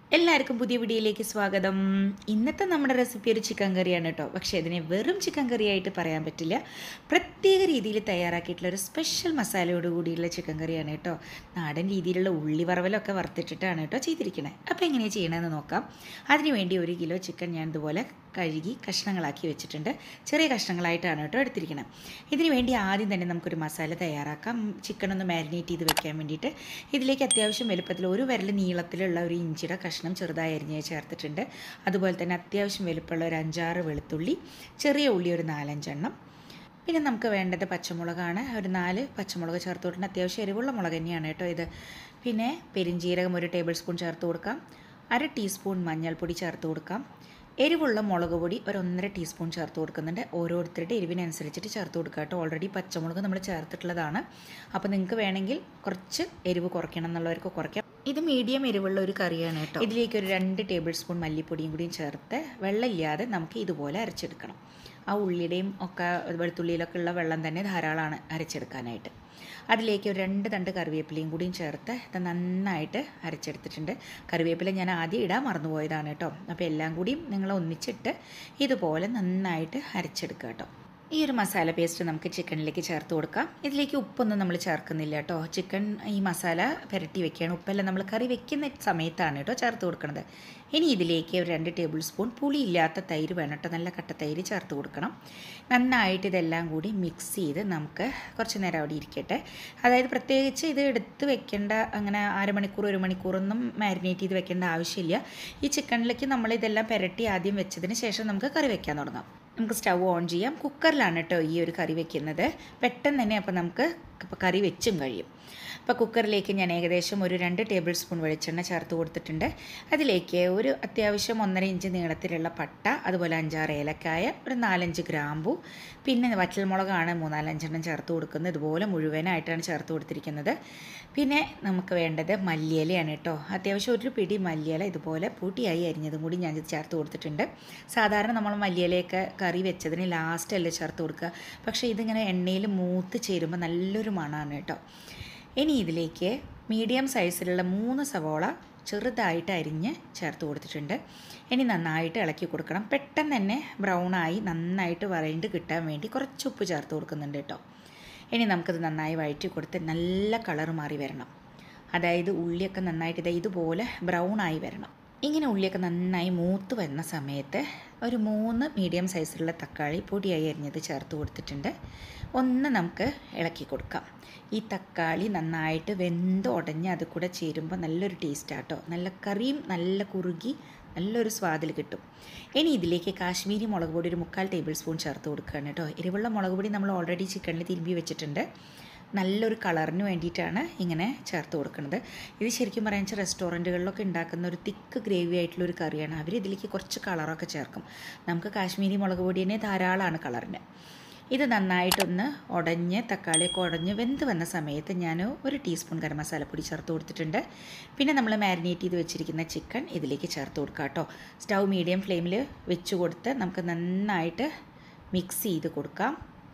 എല്ലാവർക്കും പുതിയ വീഡിയോയിലേക്ക് സ്വാഗതം ഇന്നത്തെ നമ്മുടെ റെസിപ്പി ഒരു ചിക്കൻ കറിയാണ് കേട്ടോ പക്ഷേ ഇതിനെ വെറും ചിക്കൻ കറിയായിട്ട് പറയാൻ പറ്റില്ല പ്രത്യേക രീതിയിൽ തയ്യാറാക്കിയിട്ടുള്ള ഒരു സ്പെഷ്യൽ മസാലയോട് കൂടിയുള്ള ചിക്കൻ കറിയാണ് കേട്ടോ നാടൻ രീതിയിലുള്ള ഉള്ളി വറവലൊക്കെ വറുത്തിട്ടിട്ടാണ് കേട്ടോ ചെയ്തിരിക്കുന്നത് അപ്പോൾ എങ്ങനെയാണ് ചെയ്യണമെന്ന് നോക്കാം അതിനുവേണ്ടി ഒരു കിലോ ചിക്കൻ ഞാൻ ഇതുപോലെ കഴുകി കഷ്ണങ്ങളാക്കി വെച്ചിട്ടുണ്ട് ചെറിയ കഷ്ണങ്ങളായിട്ടാണ് കേട്ടോ എടുത്തിരിക്കുന്നത് ഇതിന് വേണ്ടി ആദ്യം തന്നെ നമുക്കൊരു മസാല തയ്യാറാക്കാം ചിക്കൻ ഒന്ന് മാരിനേറ്റ് ചെയ്ത് വെക്കാൻ വേണ്ടിയിട്ട് ഇതിലേക്ക് അത്യാവശ്യം വലുപ്പത്തിൽ ഒരു വിരൽ നീളത്തിലുള്ള ഒരു ഇഞ്ചിയുടെ കഷ്ണം ചെറുതായി അരിഞ്ഞ് ചേർത്തിട്ടുണ്ട് അതുപോലെ തന്നെ അത്യാവശ്യം വലുപ്പമുള്ള ഒരു അഞ്ചാറ് വെളുത്തുള്ളി ചെറിയ ഉള്ളി ഒരു നാലഞ്ചെണ്ണം പിന്നെ നമുക്ക് വേണ്ടത് പച്ചമുളകാണ് ഒരു നാല് പച്ചമുളക് ചേർത്ത് കൊടുക്കണം അത്യാവശ്യം എരിവുള്ള മുളക് തന്നെയാണ് കേട്ടോ ഇത് പിന്നെ പെരിഞ്ജീരകം ഒരു ടേബിൾ സ്പൂൺ ചേർത്ത് കൊടുക്കാം അര ടീസ്പൂൺ മഞ്ഞൾപ്പൊടി ചേർത്ത് കൊടുക്കാം എരിവുള്ള മുളക് പൊടി ഒരു ഒന്നര ടീസ്പൂൺ ചേർത്ത് കൊടുക്കുന്നുണ്ട് ഓരോരുത്തരുടെ എരിവിനനുസരിച്ചിട്ട് ചേർത്ത് കൊടുക്കുക കേട്ടോ ഓൾറെഡി പച്ചമുളക് നമ്മൾ ചേർത്തിട്ടുള്ളതാണ് അപ്പോൾ നിങ്ങൾക്ക് വേണമെങ്കിൽ കുറച്ച് എരിവ് കുറയ്ക്കണം എന്നുള്ളവർക്ക് കുറയ്ക്കാം ഇത് മീഡിയം എരിവുള്ള ഒരു കറിയാണ് കേട്ടോ ഇതിലേക്ക് ഒരു രണ്ട് ടേബിൾ സ്പൂൺ മല്ലിപ്പൊടിയും കൂടിയും ചേർത്ത് വെള്ളമില്ലാതെ നമുക്ക് ഇതുപോലെ അരച്ചെടുക്കണം ആ ഉള്ളിയുടെയും ഒക്കെ വെളുത്തുള്ളിയിലൊക്കെ ഉള്ള വെള്ളം തന്നെ ധാരാളമാണ് അരച്ചെടുക്കാനായിട്ട് അതിലേക്ക് ഒരു രണ്ട് തണ്ട് കറിവേപ്പിലയും കൂടിയും ചേർത്ത് ഇത് നന്നായിട്ട് അരച്ചെടുത്തിട്ടുണ്ട് കറിവേപ്പില ഞാൻ ആദ്യം ഇടാൻ മറന്നുപോയതാണ് കേട്ടോ അപ്പോൾ എല്ലാം കൂടിയും നിങ്ങൾ ഒന്നിച്ചിട്ട് ഇതുപോലെ നന്നായിട്ട് അരച്ചെടുക്കുക കേട്ടോ ഈ ഒരു മസാല പേസ്റ്റ് നമുക്ക് ചിക്കനിലേക്ക് ചേർത്ത് കൊടുക്കാം ഇതിലേക്ക് ഉപ്പൊന്നും നമ്മൾ ചേർക്കുന്നില്ല കേട്ടോ ചിക്കൻ ഈ മസാല പുരട്ടി വെക്കുകയാണ് ഉപ്പെല്ലാം നമ്മൾ കറി വെക്കുന്ന സമയത്താണ് കേട്ടോ ചേർത്ത് കൊടുക്കുന്നത് ഇനി ഇതിലേക്ക് ഒരു രണ്ട് ടേബിൾ സ്പൂൺ പുളിയില്ലാത്ത തൈര് വേണം കേട്ടോ നല്ല കട്ട തൈര് ചേർത്ത് കൊടുക്കണം നന്നായിട്ട് ഇതെല്ലാം കൂടി മിക്സ് ചെയ്ത് നമുക്ക് കുറച്ച് നേരം അവിടെ ഇരിക്കട്ടെ അതായത് പ്രത്യേകിച്ച് ഇത് എടുത്ത് വെക്കേണ്ട അങ്ങനെ അരമണിക്കൂർ ഒരു മണിക്കൂറൊന്നും മാരിനേറ്റ് ചെയ്ത് വെക്കേണ്ട ആവശ്യമില്ല ഈ ചിക്കനിലേക്ക് നമ്മൾ ഇതെല്ലാം പുരട്ടി ആദ്യം വെച്ചതിന് ശേഷം നമുക്ക് കറി വെക്കാൻ തുടങ്ങാം നമുക്ക് സ്റ്റൗ ഓൺ ചെയ്യാം കുക്കറിലാണ് കേട്ടോ ഈ ഒരു കറി വെക്കുന്നത് പെട്ടെന്ന് തന്നെ അപ്പോൾ നമുക്ക് കറി വെച്ചും കഴിയും അപ്പോൾ കുക്കറിലേക്ക് ഞാൻ ഏകദേശം ഒരു രണ്ട് ടേബിൾ സ്പൂൺ വെളിച്ചെണ്ണ ചേർത്ത് കൊടുത്തിട്ടുണ്ട് അതിലേക്ക് ഒരു അത്യാവശ്യം ഒന്നര ഇഞ്ച് നീളത്തിലുള്ള പട്ട അതുപോലെ അഞ്ചാറ് ഏലക്കായ ഒരു നാലഞ്ച് ഗ്രാമ്പു പിന്നെ വറ്റൽമുളകാണ് മൂന്നാലഞ്ചെണ്ണം ചേർത്ത് കൊടുക്കുന്നത് ഇതുപോലെ മുഴുവനായിട്ടാണ് ചേർത്ത് കൊടുത്തിരിക്കുന്നത് പിന്നെ നമുക്ക് വേണ്ടത് മല്ലിയിലയാണ് കേട്ടോ അത്യാവശ്യം ഒരു പിടി മല്ലിയില ഇതുപോലെ പൂട്ടിയായി അരിഞ്ഞതും കൂടി ഞാൻ ചേർത്ത് കൊടുത്തിട്ടുണ്ട് സാധാരണ നമ്മൾ മല്ലിയിലയൊക്കെ കറി വെച്ചതിന് ലാസ്റ്റല്ലേ ചേർത്ത് കൊടുക്കുക പക്ഷേ ഇതിങ്ങനെ എണ്ണയിൽ മൂത്ത് ചേരുമ്പോൾ നല്ലൊരു മണമാണ് കേട്ടോ ഇനി ഇതിലേക്ക് മീഡിയം സൈസിലുള്ള മൂന്ന് സവോള ചെറുതായിട്ട് അരിഞ്ഞ് ചേർത്ത് കൊടുത്തിട്ടുണ്ട് ഇനി നന്നായിട്ട് ഇളക്കി കൊടുക്കണം പെട്ടെന്ന് തന്നെ ബ്രൗണായി നന്നായിട്ട് വരണ്ട് കിട്ടാൻ വേണ്ടി കുറച്ച് ഉപ്പ് ചേർത്ത് കൊടുക്കുന്നുണ്ട് കേട്ടോ ഇനി നമുക്കത് നന്നായി വഴറ്റി കൊടുത്ത് നല്ല കളർ മാറി വരണം അതായത് ഉള്ളിയൊക്കെ നന്നായിട്ട് ഇതാ ഇതുപോലെ ബ്രൗൺ ആയി വരണം ഇങ്ങനെ ഉള്ളിയൊക്കെ നന്നായി മൂത്ത് വരുന്ന സമയത്ത് ഒരു മൂന്ന് മീഡിയം സൈസിലുള്ള തക്കാളി പൊടിയായി അരിഞ്ഞത് ചേർത്ത് കൊടുത്തിട്ടുണ്ട് ഒന്ന് നമുക്ക് ഇളക്കി കൊടുക്കാം ഈ തക്കാളി നന്നായിട്ട് വെന്ത് ഉടഞ്ഞ് അത് കൂടെ ചേരുമ്പോൾ നല്ലൊരു ടേസ്റ്റാട്ടോ നല്ല കറിയും നല്ല കുറുകി നല്ലൊരു സ്വാദിൽ കിട്ടും ഇനി ഇതിലേക്ക് കാശ്മീരി മുളക് പൊടി ഒരു മുക്കാൽ ടേബിൾ സ്പൂൺ ചേർത്ത് കൊടുക്കുകയാണ് കേട്ടോ എരിവുള്ള മുളക് പൊടി നമ്മൾ ഓൾറെഡി ചിക്കനിൽ തിരുമ്പി വെച്ചിട്ടുണ്ട് നല്ലൊരു കളറിന് വേണ്ടിയിട്ടാണ് ഇങ്ങനെ ചേർത്ത് കൊടുക്കുന്നത് ഇത് ശരിക്കും പറയാൻ വെച്ചാൽ റെസ്റ്റോറൻറ്റുകളിലൊക്കെ ഉണ്ടാക്കുന്ന ഒരു തിക്ക് ഗ്രേവി ആയിട്ടുള്ള ഒരു കറിയാണ് അവർ ഇതിലേക്ക് കുറച്ച് കളറൊക്കെ ചേർക്കും നമുക്ക് കാശ്മീരി മുളക് പൊടി തന്നെ ധാരാളമാണ് കളറിന് ഇത് നന്നായിട്ടൊന്ന് ഉടഞ്ഞ് തക്കാളിയൊക്കെ ഉടഞ്ഞ് വെന്ത് വന്ന സമയത്ത് ഞാൻ ഒരു ടീസ്പൂൺ ഗരം മസാലപ്പൊടി ചേർത്ത് കൊടുത്തിട്ടുണ്ട് പിന്നെ നമ്മൾ മാരിനേറ്റ് ചെയ്ത് വെച്ചിരിക്കുന്ന ചിക്കൻ ഇതിലേക്ക് ചേർത്ത് കൊടുക്കുക കേട്ടോ സ്റ്റൗ മീഡിയം ഫ്ലെയിമിൽ വെച്ച് കൊടുത്ത് നമുക്ക് നന്നായിട്ട് മിക്സ് ചെയ്ത് കൊടുക്കാം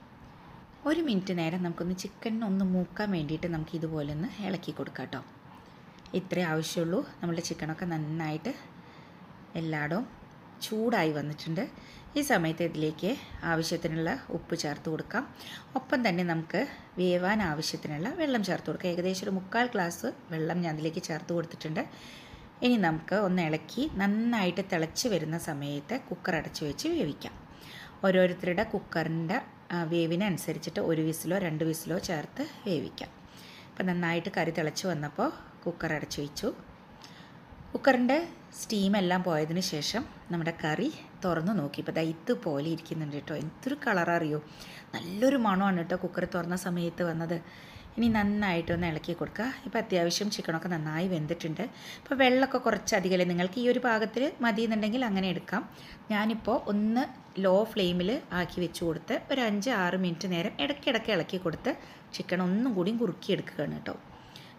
ഒരു മിനിറ്റ് നേരം നമുക്കൊന്ന് ചിക്കൻ ഒന്ന് മൂക്കാൻ വേണ്ടിയിട്ട് നമുക്ക് ഇതുപോലെ ഒന്ന് ഇളക്കി കൊടുക്കാം കേട്ടോ ഇത്രേ ആവശ്യമുള്ളൂ നമ്മളുടെ ചിക്കനൊക്കെ നന്നായിട്ട് എല്ലായിടവും ചൂടായി വന്നിട്ടുണ്ട് ഈ സമയത്ത് ഇതിലേക്ക് ആവശ്യത്തിനുള്ള ഉപ്പ് ചേർത്ത് കൊടുക്കാം ഒപ്പം തന്നെ നമുക്ക് വേവാൻ ആവശ്യത്തിനുള്ള വെള്ളം ചേർത്ത് കൊടുക്കാം ഏകദേശം ഒരു മുക്കാൽ ഗ്ലാസ് വെള്ളം ഞാൻ അതിലേക്ക് ചേർത്ത് കൊടുത്തിട്ടുണ്ട് ഇനി നമുക്ക് ഒന്ന് ഇളക്കി നന്നായിട്ട് തിളച്ച് വരുന്ന സമയത്ത് കുക്കർ അടച്ച് വെച്ച് വേവിക്കാം ഓരോരുത്തരുടെ കുക്കറിൻ്റെ വേവിനനുസരിച്ചിട്ട് ഒരു വിസിലോ രണ്ട് വിസിലോ ചേർത്ത് വേവിക്കാം അപ്പം നന്നായിട്ട് കറി തിളച്ച് വന്നപ്പോൾ കുക്കർ അടച്ചു വെച്ചു കുക്കറിൻ്റെ സ്റ്റീമെല്ലാം പോയതിന് ശേഷം നമ്മുടെ കറി തുറന്ന് നോക്കി ഇപ്പോൾ ദാ ഇതുപോലെ ഇരിക്കുന്നുണ്ട് കേട്ടോ എന്തൊരു കളർ അറിയോ നല്ലൊരു മണമാണ് കേട്ടോ കുക്കർ തുറന്ന സമയത്ത് വന്നത് ഇനി നന്നായിട്ടൊന്ന് ഇളക്കി കൊടുക്കുക ഇപ്പോൾ അത്യാവശ്യം ചിക്കനൊക്കെ നന്നായി വെന്തിട്ടുണ്ട് ഇപ്പോൾ വെള്ളമൊക്കെ കുറച്ചധികമല്ലേ നിങ്ങൾക്ക് ഈ ഒരു പാകത്തിൽ മതി എന്നുണ്ടെങ്കിൽ അങ്ങനെ എടുക്കാം ഞാനിപ്പോൾ ഒന്ന് ലോ ഫ്ലെയിമിൽ ആക്കി വെച്ച് കൊടുത്ത് ഒരു അഞ്ച് ആറ് മിനിറ്റ് നേരം ഇടയ്ക്കിടയ്ക്ക് ഇളക്കി കൊടുത്ത് ചിക്കൻ ഒന്നും കൂടിയും കുറുക്കി എടുക്കുകയാണ് കേട്ടോ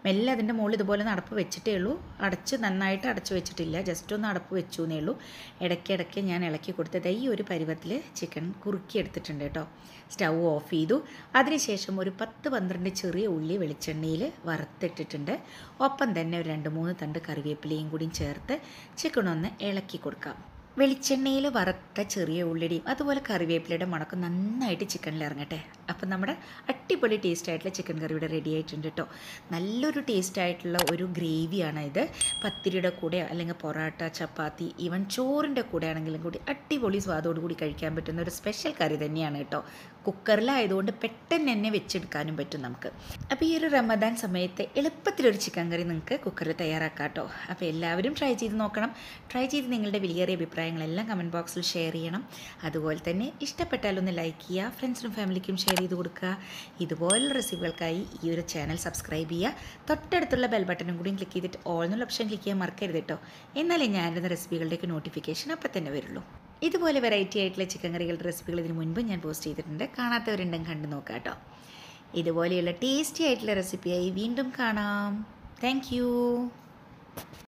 മെല്ലെ അതിൻ്റെ മുകളിൽ ഇതുപോലെ ഒന്ന് അടപ്പ് വെച്ചിട്ടേ ഉള്ളൂ അടച്ച് നന്നായിട്ട് അടച്ചു വെച്ചിട്ടില്ല ജസ്റ്റ് ഒന്ന് അടപ്പ് വെച്ചു എന്നേ ഉള്ളൂ ഇടയ്ക്കിടയ്ക്ക് ഞാൻ ഇളക്കി കൊടുത്തത് ഈ ഒരു പരുവത്തിൽ ചിക്കൻ കുറുക്കി എടുത്തിട്ടുണ്ട് കേട്ടോ സ്റ്റൗ ഓഫ് ചെയ്തു അതിനുശേഷം ഒരു പത്ത് പന്ത്രണ്ട് ചെറിയ ഉള്ളി വെളിച്ചെണ്ണയിൽ വറുത്തിട്ടിട്ടുണ്ട് ഒപ്പം തന്നെ ഒരു രണ്ട് മൂന്ന് തണ്ട് കറിവേപ്പിലയും കൂടിയും ചേർത്ത് ചിക്കൻ ഒന്ന് ഇളക്കി കൊടുക്കാം വെളിച്ചെണ്ണയിൽ വറുത്ത ചെറിയ ഉള്ളിടിയും അതുപോലെ കറിവേപ്പിലയുടെ മണക്കം നന്നായിട്ട് ചിക്കനിൽ ഇറങ്ങട്ടെ അപ്പം നമ്മുടെ അടിപൊളി ടേസ്റ്റ് ആയിട്ടുള്ള ചിക്കൻ കറി ഇവിടെ റെഡി ആയിട്ടുണ്ട് കേട്ടോ നല്ലൊരു ടേസ്റ്റ് ആയിട്ടുള്ള ഒരു ഗ്രേവിയാണ് ഇത് പത്തിരിയുടെ കൂടെ അല്ലെങ്കിൽ പൊറോട്ട ചപ്പാത്തി ഈവൻ ചോറിൻ്റെ കൂടെ ആണെങ്കിലും കൂടി അടിപൊളി സ്വാദോട് കൂടി കഴിക്കാൻ പറ്റുന്ന ഒരു സ്പെഷ്യൽ കറി തന്നെയാണ് കേട്ടോ കുക്കറിലായതുകൊണ്ട് പെട്ടെന്ന് തന്നെ വെച്ചെടുക്കാനും പറ്റും നമുക്ക് അപ്പോൾ ഈ ഒരു റമദാൻ സമയത്ത് എളുപ്പത്തിലൊരു ചിക്കൻ കറി നിങ്ങൾക്ക് കുക്കറിൽ തയ്യാറാക്കാം കേട്ടോ അപ്പോൾ എല്ലാവരും ട്രൈ ചെയ്ത് നോക്കണം ട്രൈ ചെയ്ത് നിങ്ങളുടെ വിലയേറിയ അഭിപ്രായങ്ങളെല്ലാം കമൻറ്റ് ബോക്സിൽ ഷെയർ ചെയ്യണം അതുപോലെ തന്നെ ഇഷ്ടപ്പെട്ടാലൊന്ന് ലൈക്ക് ചെയ്യുക ഫ്രണ്ട്സിനും ഫാമിലിക്കും ഷെയർ ചെയ്ത് കൊടുക്കുക ഇതുപോലുള്ള റെസിപ്പികൾക്കായി ഈ ഒരു ചാനൽ സബ്സ്ക്രൈബ് ചെയ്യുക തൊട്ടടുത്തുള്ള ബെൽ ബട്ടണും കൂടി ക്ലിക്ക് ചെയ്തിട്ട് ഓൾ എന്നുള്ള ഓപ്ഷൻ ക്ലിക്ക് ചെയ്യാൻ മറക്കരുത് കേട്ടോ എന്നാലേ ഞാനിരുന്ന റെസിപ്പികളുടെയൊക്കെ നോട്ടിഫിക്കേഷൻ അപ്പം തന്നെ വരുള്ളൂ ഇതുപോലെ വെറൈറ്റി ആയിട്ടുള്ള ചിക്കൻ കറികളുടെ റെസിപ്പികൾ ഇതിന് മുൻപ് ഞാൻ പോസ്റ്റ് ചെയ്തിട്ടുണ്ട് കാണാത്തവരുണ്ടെങ്കിൽ കണ്ടു നോക്കാം കേട്ടോ ഇതുപോലെയുള്ള ടേസ്റ്റി ആയിട്ടുള്ള റെസിപ്പിയായി വീണ്ടും കാണാം താങ്ക്